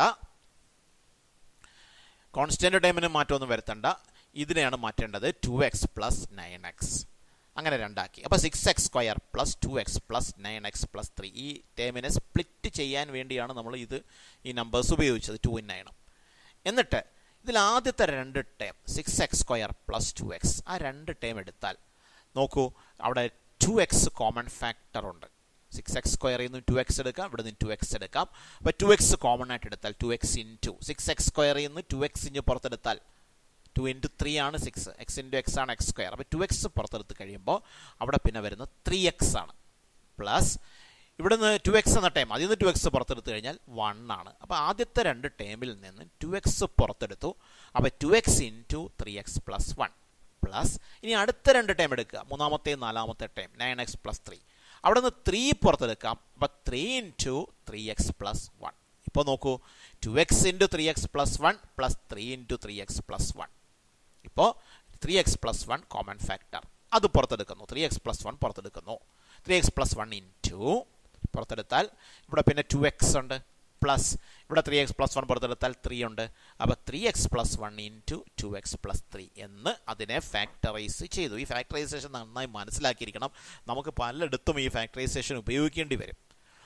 കോൺസ്റ്റൻ്റ് ടൈമിന് മാറ്റമൊന്നും വരുത്തണ്ട ഇതിനെയാണ് മാറ്റേണ്ടത് two X plus nine x അങ്ങനെ രണ്ടാക്കി അപ്പോൾ six x square plus two X plus nine x plus three ഈ ടേമിനെ സ്പ്ലിറ്റ് ചെയ്യാൻ വേണ്ടിയാണ് നമ്മൾ ഇത് ഈ നമ്പേഴ്സ് ഉപയോഗിച്ചത് ടു ഇൻ നയനും എന്നിട്ട് ഇതിൽ ആദ്യത്തെ രണ്ട് term six x square plus two x ആ രണ്ട് ടേം എടുത്താൽ നോക്കൂ അവിടെ ടു എക്സ് കോമൺ ഫാക്ടർ ഉണ്ട് സിക്സ് എക്സ് സ്ക്വയറിൽ നിന്ന് ടു എക്സ് എടുക്കാം ഇവിടെ നിന്ന് ടു എക്സ് എടുക്കാം അപ്പോൾ ടു എക്സ് കോമൺ ആയിട്ട് എടുത്താൽ two x in two six x സ്ക്വയറിൽ നിന്ന് ടു എക്സ് ഇഞ്ച് പുറത്തെടുത്താൽ ടു ഇൻറ്റു ത്രീ ആണ് സിക്സ് എക്സ് ഇൻറ്റു എക്സ് ആണ് എക്സ് സ്ക്വയർ അപ്പോൾ ടു എക്സ് പുറത്തെടുത്ത് കഴിയുമ്പോൾ അവിടെ പിന്നെ വരുന്നത് ത്രീ എക്സ് ആണ് പ്ലസ് ഇവിടുന്ന് ടു എക്സ് എന്ന ടൈം അതിൽ നിന്ന് ടു എക്സ് പുറത്തെടുത്ത് കഴിഞ്ഞാൽ വൺ ആണ് അപ്പോൾ ആദ്യത്തെ രണ്ട് ടേമിൽ നിന്ന് ടു എക്സ് പുറത്തെടുത്തു അപ്പോൾ two x into three x plus one plus ഇനി അടുത്ത രണ്ട് ടൈം എടുക്കുക മൂന്നാമത്തെ നാലാമത്തെ time nine x plus three അവിടെ നിന്ന് ത്രീ പുറത്തെടുക്കാം അപ്പോൾ three into three x plus one ഇപ്പോൾ നോക്കൂ two x into three x plus one plus three into three x plus one ഇപ്പോൾ three x plus one common factor അത് പുറത്തെടുക്കുന്നു three x plus one പുറത്തെടുക്കുന്നു three x plus one into പുറത്തെടുത്താൽ ഇവിടെ പിന്നെ two x ഉണ്ട് plus ഇവിടെ three x plus one പുറത്തെടുത്താൽ three ഉണ്ട് അപ്പോൾ three x plus one into two X plus three എന്ന് അതിനെ ഫാക്ടറൈസ് ചെയ്തു ഈ ഫാക്ടറൈസേഷൻ നന്നായി മനസ്സിലാക്കിയിരിക്കണം നമുക്ക് പലയിടത്തും ഈ ഫാക്ടറൈസേഷൻ ഉപയോഗിക്കേണ്ടി വരും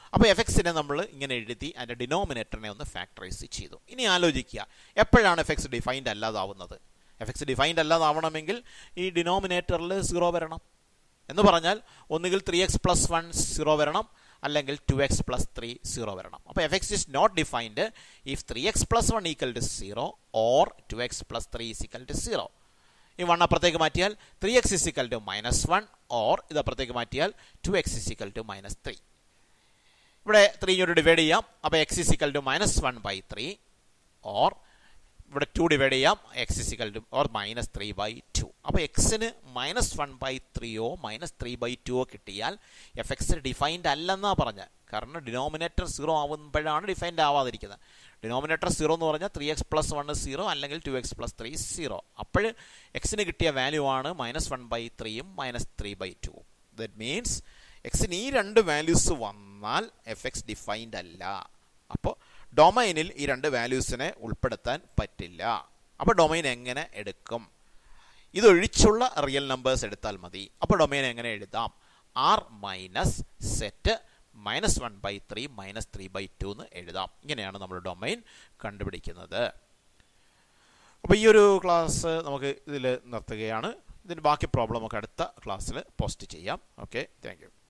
അപ്പോൾ എഫ് എക്സിനെ നമ്മൾ ഇങ്ങനെ എഴുതി അതിൻ്റെ ഡിനോമിനേറ്ററിനെ ഒന്ന് ഫാക്ടറൈസ് ചെയ്തു ഇനി ആലോചിക്കുക എപ്പോഴാണ് എഫ് എക്സ് ഡിഫൈൻഡ് അല്ലാതാവുന്നത് എഫ് എക്സ് ഡിഫൈൻഡ് അല്ലാതാവണമെങ്കിൽ ഈ ഡിനോമിനേറ്ററിൽ സീറോ വരണം എന്ന് പറഞ്ഞാൽ ഒന്നുകിൽ three x plus one zero വരണം അല്ലെങ്കിൽ two X plus three zero വരണം അപ്പോൾ F x is not defined if three x plus one equal to zero or two X plus three equal to zero ഈ one അപ്പുറത്തേക്ക് മാറ്റിയാൽ three x is equal to minus one or ഇത് അപ്പുറത്തേക്ക് മാറ്റിയാൽ two X is equal to minus three ഇവിടെ three ഇങ്ങോട്ട് divide ചെയ്യാം അപ്പോൾ x is equal to minus one by three or ഇവിടെ ടു ഡിവൈഡ് ചെയ്യാം x is equal to or minus three by two അപ്പോൾ എക്സിന് മൈനസ് വൺ ബൈ ത്രീയോ മൈനസ് ത്രീ ബൈ ടുവോ കിട്ടിയാൽ എഫ് എക്സ് ഡിഫൈൻഡ് അല്ലെന്നാണ് പറഞ്ഞത് കാരണം ഡിനോമിനേറ്റർ സീറോ ആവുമ്പോഴാണ് ഡിഫൈൻഡ് ആവാതിരിക്കുന്നത് ഡിനോമിനേറ്റർ സീറോ എന്ന് പറഞ്ഞാൽ three x plus one zero അല്ലെങ്കിൽ two X plus three zero അപ്പോൾ എക്സിന് കിട്ടിയ വാല്യൂ ആണ് മൈനസ് വൺ ബൈ ത്രീയും മൈനസ് ത്രീ ബൈ ടുവും ദറ്റ് മീൻസ് എക്സിന് ഈ രണ്ട് വാല്യൂസ് വന്നാൽ എഫ് എക്സ് ഡിഫൈൻഡ് അല്ല അപ്പോൾ ഡൊമൈനിൽ ഈ രണ്ട് വാല്യൂസിനെ ഉൾപ്പെടുത്താൻ പറ്റില്ല അപ്പോൾ ഡൊമൈൻ എങ്ങനെ എടുക്കും ഇതൊഴിച്ചുള്ള റിയൽ നമ്പേഴ്സ് എടുത്താൽ മതി അപ്പോൾ ഡൊമൈൻ എങ്ങനെ എഴുതാം R minus set minus one by three minus three by two എന്ന് എഴുതാം ഇങ്ങനെയാണ് നമ്മൾ ഡൊമൈൻ കണ്ടുപിടിക്കുന്നത് അപ്പോൾ ഈ ഒരു ക്ലാസ് നമുക്ക് ഇതിൽ നിർത്തുകയാണ് ഇതിൻ്റെ ബാക്കി പ്രോബ്ലം ഒക്കെ അടുത്ത ക്ലാസ്സിൽ പോസ്റ്റ് ചെയ്യാം ഓക്കെ താങ്ക്